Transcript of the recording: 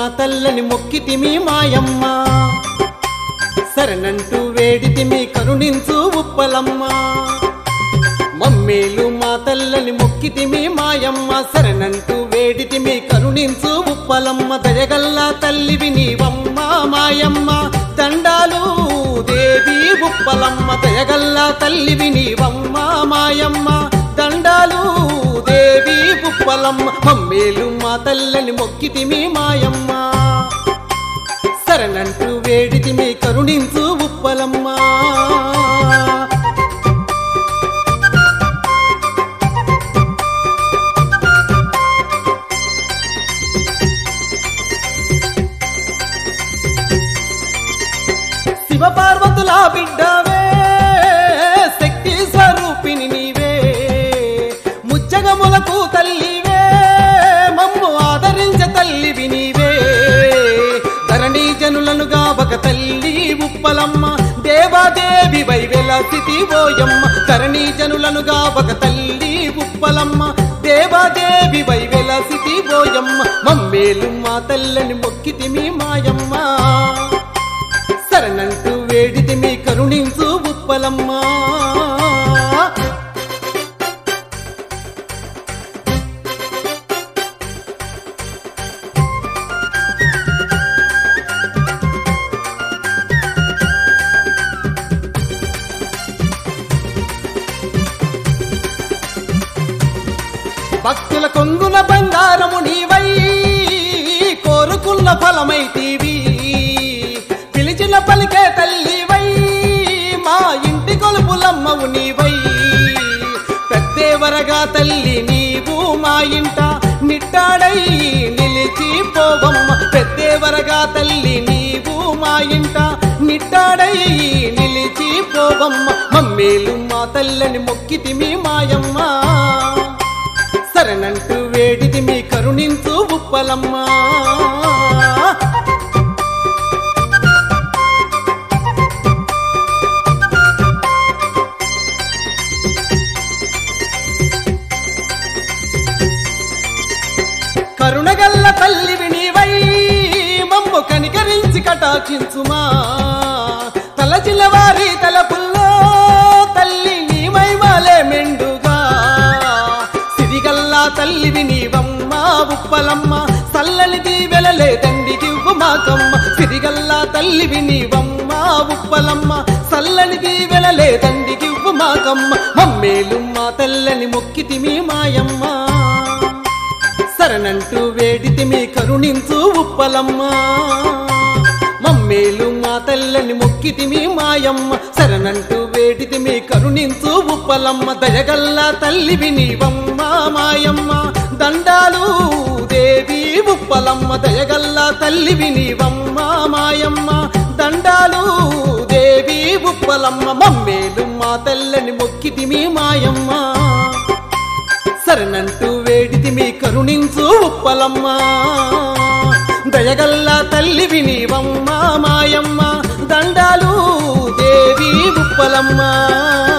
తల్లని మొక్కితిమి మాయమ్మ శరణంటూ వేడితిమి కరుణించు ఉప్పలమ్మ మమ్మేలు మా తల్లని మొక్కితిమి మాయమ్మ శరణంటూ వేడితిమి కరుణించు ఉప్పలమ్మ దయగల్లా తల్లివి నీవమ్మ మాయమ్మ దండాలు దేవి ఉప్పలమ్మ దయగల్లా తల్లివి నీవమ్మ మాయమ్మ దండాలు దేవి ఉప్పలమ్మ మమ్మేలు మా తల్లని మొక్కితిమి మాయమ్మ శరణంటూ వేడితిమి కరుణించు ఉప్పలమ్మ శివపార్వతుల బిడ్డవే శక్తి స్వరూపిణి నీవే ముచ్చగములకు తల్లివే మమ్ము ఆదరించ తల్లివి నీవే ధరణి జనులను గావక తల్లి ఉప్పలమ్మ దేవాదేవి వైవెల స్థితి ఓయమ్మ ధరణి జనులను గావక తల్లి ఉప్పలమ్మ దేవాదేవి వైవెల స్థితి ఓయమ్మ మమ్మేలు మా తల్లని మొక్కితిమి మాయమ్మ శరణంటూ వేడితి మీ కరుణించు ఉప్పలమ్మా భక్తుల కొంగున బంగారము నీవై కోరుకున్న ఫలమైతీవి పిలిచిన పలికే తల్లివై మా ఇంటి కొలుపులమ్మవు నీవై పెద్దేవరగా తల్లి నీవు మా ఇంట నిట్టాడై నిలిచి పోవమ్మ పెద్దేవరగా తల్లి నీవు మా ఇంట నిట్టాడై నిలిచి పోవమ్మ మమ్మేలు మా తల్లని మొక్కితిమి మాయమ్మ శరణంటూ వేడిది మీ కరుణించు ఉప్పలమ్మా కరుణగల్ల తల్లివి నీవై మమ్ము కనికరించి కటాక్షించుమా తలచిన వారి తలపుల్లో తల్లి నీవై మాలే మెండుగా సిరిగల్లా తల్లివి నీవమ్మ ఉప్పలమ్మ సల్లని దీవెలలే తండ్రికి మాకమ్మ సిరిగల్లా తల్లివి నీవమ్మ ఉప్పలమ్మ సల్లని దీవెలలే తండ్రికి మాకమ్మ మమ్మేలు మా తల్లని మొక్కితిమి మాయమ్మ శరణంటూ వేడితి మీ కరుణించు ఉప్పలమ్మ మమ్మేలు మా తల్లని మొక్కితిమి మాయమ్మ శరణంటూ వేడితి మీ కరుణించు ఉప్పలమ్మ దయగల్లా తల్లివి నీవమ్మ మాయమ్మ దండాలు దేవి ఉప్పలమ్మ దయగల్లా తల్లివి నీవమ్మ మాయమ్మ దండాలు దేవి ఉప్పలమ్మ మమ్మేలు మా తల్లని మొక్కితిమి మాయమ్మ శరణంటూ వేడితి మీ కరుణించు ఉప్పలమ్మ దయగల్లా తల్లి వినివమ్మ మాయమ్మ దండాలు దేవి ఉప్పలమ్మ